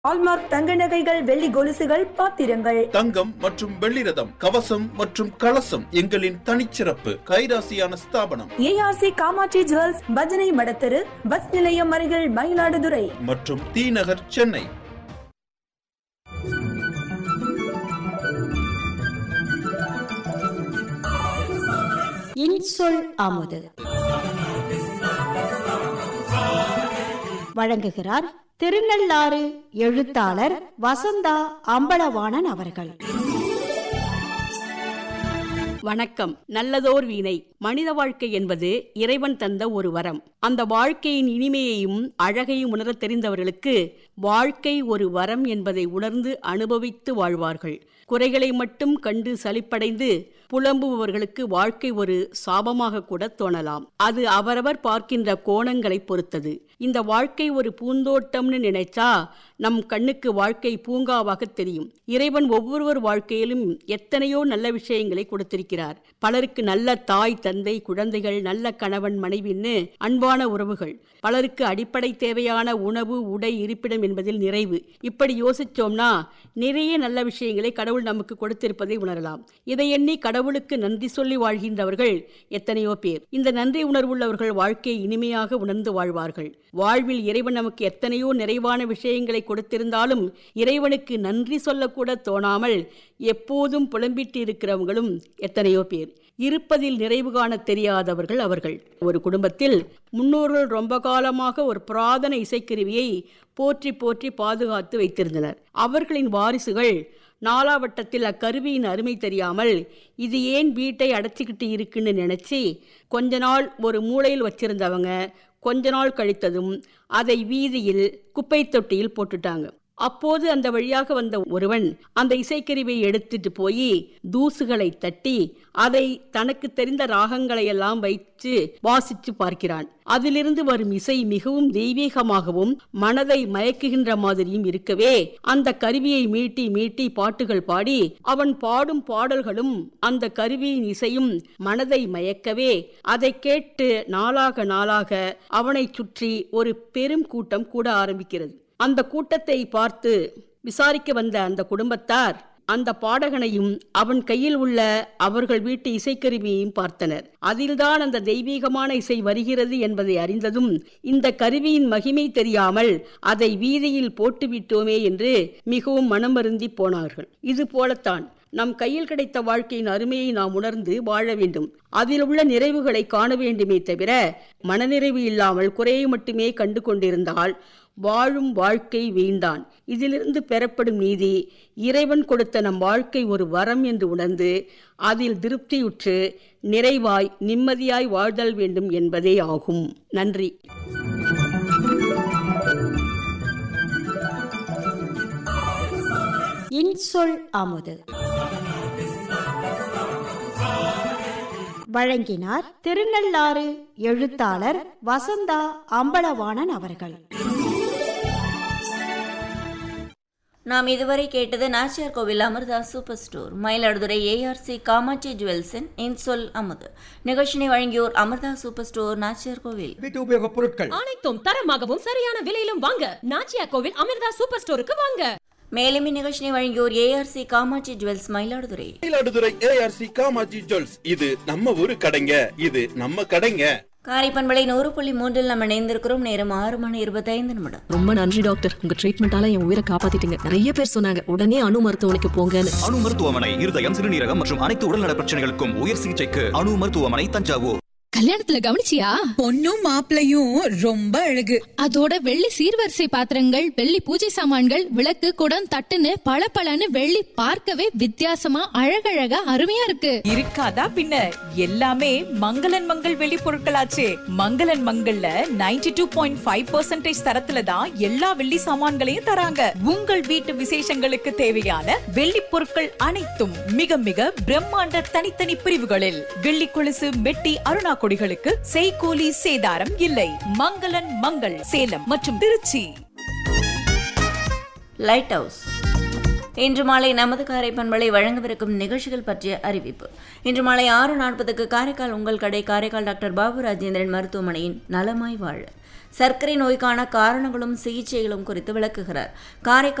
hallmark தங்க நகைகள் வெள்ளி கொலுசுகள் பாத்திரங்கள் தங்கம் மற்றும் வெள்ளி ரதம் கவசம் மற்றும் கலசம் எங்களின் தனிச்சிறப்பு கைராசியான ஸ்தாபனம் ஏஆர்சி காமாட்சி ஜுவல்ஸ் பஜனை மடத்தெரு பஸ் நிலையம் அருகில் மயிலாடுதுறை மற்றும் தி நகர் சென்னை இன்சொல் அமுது வழங்குகிறார் திருநள்ளாறு எழுத்தாளர் வசந்தா அம்பலவாணன் அவர்கள் வணக்கம் நல்லதோர் வீணை மனித வாழ்க்கை என்பது இறைவன் தந்த ஒரு வரம் அந்த வாழ்க்கையின் இனிமையையும் அழகையும் உணரத் தெரிந்தவர்களுக்கு வாழ்க்கை ஒரு வரம் என்பதை உணர்ந்து அனுபவித்து வாழ்வார்கள் குறைகளை மட்டும் கண்டு சலிப்படைந்து புலம்புபவர்களுக்கு வாழ்க்கை ஒரு சாபமாக கூட தோணலாம் அது அவரவர் பார்க்கின்ற கோணங்களை பொறுத்தது இந்த வாழ்க்கை ஒரு பூந்தோட்டம்னு நினைச்சா நம் கண்ணுக்கு வாழ்க்கை பூங்காவாக தெரியும் இறைவன் ஒவ்வொருவர் வாழ்க்கையிலும் எத்தனையோ நல்ல விஷயங்களை கொடுத்திருக்கிறார் பலருக்கு நல்ல தாய் தந்தை குழந்தைகள் நல்ல கணவன் மனைவின்னு அன்பான உறவுகள் பலருக்கு அடிப்படை தேவையான உணவு உடை இருப்பிடம் என்பதில் நிறைவு இப்படி யோசிச்சோம்னா நிறைய நல்ல விஷயங்களை கடவுள் நமக்கு கொடுத்திருப்பதை உணரலாம் இதை எண்ணி கடவுளுக்கு நன்றி சொல்லி வாழ்கின்றவர்கள் எத்தனையோ பேர் இந்த நன்றி உணர்வுள்ளவர்கள் வாழ்க்கையை இனிமையாக உணர்ந்து வாழ்வார்கள் வாழ்வில் இறைவன் நமக்கு எத்தனையோ நிறைவான விஷயங்களை கொடுத்திருந்தாலும் இறைவனுக்கு நன்றி சொல்லக்கூட தோணாமல் எப்போதும் புலம்பிட்டு இருக்கிறவங்களும் எத்தனையோ பேர் இருப்பதில் நிறைவு காண தெரியாதவர்கள் அவர்கள் ஒரு குடும்பத்தில் முன்னோர்கள் ரொம்ப காலமாக ஒரு புராதன இசைக்கருவியை போற்றி போற்றி பாதுகாத்து வைத்திருந்தனர் அவர்களின் வாரிசுகள் நாலாவட்டத்தில் அக்கருவியின் அருமை தெரியாமல் இது ஏன் வீட்டை அடைச்சிக்கிட்டு இருக்குன்னு நினச்சி கொஞ்ச நாள் ஒரு மூலையில் வச்சிருந்தவங்க கொஞ்ச நாள் கழித்ததும் அதை வீதியில் குப்பை தொட்டியில் போட்டுட்டாங்க அப்போது அந்த வழியாக வந்த ஒருவன் அந்த இசைக்கருவியை எடுத்துட்டு போய் தூசுகளை தட்டி அதை தனக்கு தெரிந்த ராகங்களை எல்லாம் வைத்து வாசித்து பார்க்கிறான் அதிலிருந்து வரும் இசை மிகவும் தெய்வீகமாகவும் மனதை மயக்குகின்ற மாதிரியும் இருக்கவே அந்த கருவியை மீட்டி மீட்டி பாட்டுகள் பாடி அவன் பாடும் பாடல்களும் அந்த கருவியின் இசையும் மனதை மயக்கவே அதை கேட்டு நாளாக நாளாக அவனை சுற்றி ஒரு பெரும் கூட்டம் கூட ஆரம்பிக்கிறது அந்த கூட்டத்தை பார்த்து விசாரிக்க வந்த அந்த குடும்பத்தார் அந்த பாடகனையும் அவன் கையில் உள்ள அவர்கள் வீட்டு இசைக்கருவியையும் பார்த்தனர் அதில்தான் அந்த தெய்வீகமான இசை வருகிறது என்பதை அறிந்ததும் இந்த கருவியின் மகிமை தெரியாமல் அதை வீதியில் போட்டுவிட்டோமே என்று மிகவும் மனமருந்தி போனார்கள் இது போலத்தான் நம் கையில் கிடைத்த வாழ்க்கையின் அருமையை நாம் உணர்ந்து வாழ வேண்டும் அதில் உள்ள நிறைவுகளை காண வேண்டுமே தவிர மனநிறைவு இல்லாமல் குறையை மட்டுமே கண்டு கொண்டிருந்தால் வாழும் வாழ்க்கை வீழ்ந்தான் இதிலிருந்து பெறப்படும் நீதி இறைவன் கொடுத்த நம் வாழ்க்கை ஒரு வரம் என்று உணர்ந்து அதில் திருப்தியுற்று நிறைவாய் நிம்மதியாய் வாழ்தல் வேண்டும் என்பதே ஆகும் நன்றி இன்சொல் அமுது வழங்கினார் திருநள்ளாறு எழுத்தாளர் வசந்தா அம்பலவாணன் அவர்கள் நாம் இதுவரை கேட்டது Nachiyar Kovil Amirtha super store Mayiladuthurai ARC Kamatchi ஜுவல்ஸின் இன்சொல் அமுது நிகழ்ச்சினை வழங்கியோர் அமிர்தா சூப்பர் ஸ்டோர் நாச்சியார் கோவில் வீட்டு உபயோகப் பொருட்கள் அனைத்தும் தரமாகவும் சரியான விலையிலும் வாங்க நாச்சியா கோவில் அமிர்தா சூப்பர் ஸ்டோருக்கு வாங்க மேலும் இந்நிகழ்ச்சினை வழங்கியோர் ARC Kamatchi jewels Mayiladuthurai Mayiladuthurai ARC Kamatchi jewels இது நம்ம ஊரு கடைங்க இது நம்ம கடைங்க காரைப்பண்பளை நூறு புள்ளி மூன்றில் நம்ம இணைந்திருக்கிறோம் நேரம் ஆறு மணி இருபத்தைந்து நிமிடம் ரொம்ப நன்றி டாக்டர் உங்க ட்ரீட்மெண்டால என் உயிரை காப்பாத்திட்டீங்க நிறைய பேர் சொன்னாங்க உடனே அணு மருத்துவமனைக்கு போங்கன்னு அணு மருத்துவமனை இருதயம் சிறுநீரகம் மற்றும் அனைத்து உடல்நல பிரச்சனைகளுக்கும் உயர் சிகிச்சைக்கு அணு மருத்துவமனை தஞ்சாவூர் கல்யாணத்துல கவனிச்சியா பொண்ணும் மாப்பிளையும் ரொம்ப அழகு அதோட வெள்ளி சீர்வரிசை பாத்திரங்கள் வெள்ளி பூஜை சாமான்கள் விளக்கு குடம் தட்டுன்னு பளபளன்னு வெள்ளி பார்க்கவே வித்தியாசமா அழகழகா அருமையா இருக்கு இருக்காதா பின்ன எல்லாமே மங்களன் மங்கள் வெளி பொருட்களாச்சே மங்களன் மங்கள்ல 92.5% டூ பாயிண்ட் ஃபைவ் பர்சன்டேஜ் தரத்துல தான் எல்லா வெள்ளி சாமான்களையும் தராங்க உங்கள் வீட்டு விசேஷங்களுக்கு தேவையான வெள்ளி பொருட்கள் அனைத்தும் மிக மிக பிரம்மாண்ட தனித்தனி பிரிவுகளில் வெள்ளி கொலுசு மெட்டி அருணா கொடிகளுக்கு செய்கூலி சேதாரம் இல்லை மங்களன் மங்கள் சேலம் மற்றும் திருச்சி லைட் ஹவுஸ் இன்று மாலை நமது காரைப்பண்பளை வழங்கவிருக்கும் நிகழ்ச்சிகள் பற்றிய அறிவிப்பு இன்று மாலை ஆறு நாற்பதுக்கு காரைக்கால் உங்கள் கடை காரைக்கால் டாக்டர் பாபு ராஜேந்திரன் மருத்துவமனையின் நலமாய் வாழ சர்க்கரை நோய்க்கான காரணங்களும் சிகிச்சைகளும் குறித்து விளக்குகிறார் காரைக்கால்